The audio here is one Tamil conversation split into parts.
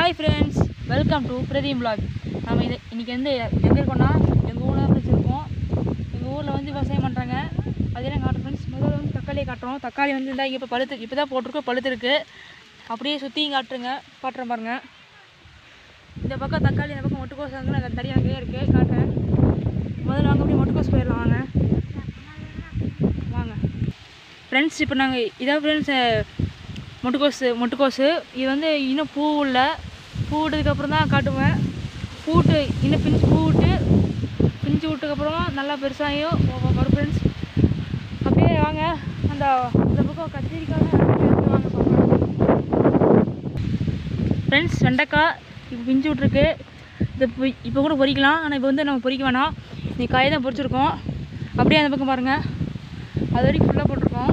hi friends welcome to Pratheem vlog நம்ம இது இன்றைக்கி வந்து எங்கே இருக்கோம்னா எங்கள் ஊரில் தான் ஃப்ரெண்ட்ஸ் இருக்கோம் எங்கள் ஊரில் வந்து விவசாயம் பண்ணுறாங்க அதெல்லாம் காட்டுறோம் ஃப்ரெண்ட்ஸ் முதல்ல வந்து தக்காளியை காட்டுறோம் தக்காளி வந்து இந்த இங்கே இப்போ பழுத்து இப்போ தான் போட்டிருக்கோம் பழுத்துருக்கு அப்படியே சுற்றியும் காட்டுருங்க காட்டுறேன் பாருங்க இந்த பக்கம் தக்காளி இந்த பக்கம் மொட்டுக்கோஸ் வந்து நான் தனியாக அங்கேயே இருக்குது காட்டுறேன் முதல்ல வாங்க அப்படியே மொட்டுக்கோஸ் போயிடலாம் வாங்க வாங்க ஃப்ரெண்ட்ஸ் இப்போ நாங்கள் இதான் ஃப்ரெண்ட்ஸ் முட்டுக்கோசு முட்டுக்கோசு இது வந்து இன்னும் பூ இல்லை பூ விட்டதுக்கப்புறம் தான் காட்டுவேன் பூட்டு இன்னும் பிஞ்சு பூ விட்டு பிஞ்சு விட்டதுக்கப்புறம் நல்லா பெருசாகியும் வரும் ஃப்ரெண்ட்ஸ் அப்படியே வாங்க அந்த அந்த பக்கம் கத்திரிக்காய் வாங்க ஃப்ரெண்ட்ஸ் வெண்டைக்காய் இப்போ பிஞ்சு விட்ருக்கு இது பொ- இப்போ கூட பொரிக்கலாம் ஆனால் இப்போ வந்து நம்ம பொரிக்க வேணாம் நீ காயை தான் பொரிச்சிருக்கோம் அப்படியே அந்த பக்கம் பாருங்கள் அது வரைக்கும் ஃபுல்லாக போட்டிருக்கோம்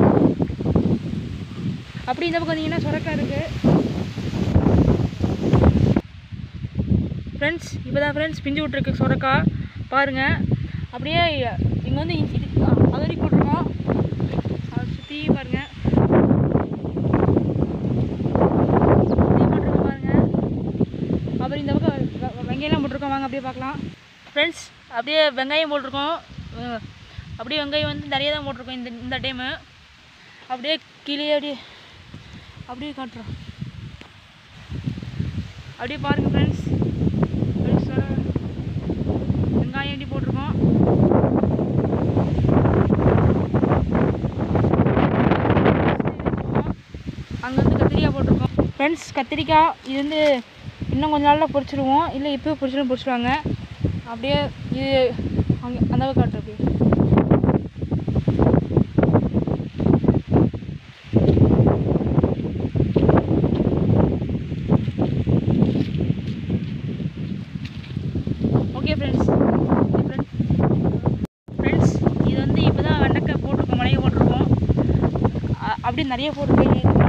அப்படி இந்த பக்கம் வந்தீங்கன்னா சுரக்காய் இருக்குது ஃப்ரெண்ட்ஸ் இப்போ தான் ஃப்ரெண்ட்ஸ் பிஞ்சு விட்ருக்கு சுரக்காய் பாருங்கள் அப்படியே இங்கே வந்து இது இது- ஆ, அது வரைக்கும் போட்டிருக்கோம் அதை சுற்றி பாருங்கள் சுற்றி போட்டிருக்கோம் பாருங்கள் அப்புறம் இந்த பக்கம் வெ- வெ- வெங்காயம்லாம் போட்டிருக்கோம் வாங்க அப்படியே பார்க்கலாம் ஃப்ரெண்ட்ஸ் அப்படியே வெங்காயம் போட்டிருக்கோம் அஹ், அப்படியே வெங்காயம் வந்து நிறைய தான் போட்டிருக்கோம் இந்த இந்த டைமு அப்படியே கீழே அப்படியே அப்படியே காட்டுறோம் அப்படியே பாருங்க ஃப்ரெண்ட்ஸ் வெங்காயம் எப்படி போட்டிருக்கோம் அங்கே வந்து கத்திரிக்காய் போட்டிருக்கோம் ஃப்ரெண்ட்ஸ் கத்திரிக்காய் இது வந்து இன்னும் கொஞ்ச நாளில் பொரிச்சிடுவோம் இல்லை இப்போ பொரிச்சிடும் பொரிச்சிடுவாங்க அப்படியே இது அங்கே அந்த பக்கம் காட்டுற அப்படியே ஓகே ஃப்ரெண்ட்ஸ் ஃப்ரெண்ட்ஸ் இது வந்து இப்போ தான் வெண்டைக்காய் போட்டிருக்கோம் மிளகு போட்டிருக்கோம் அ- அப்படியே நிறைய போட்டிருக்கோம்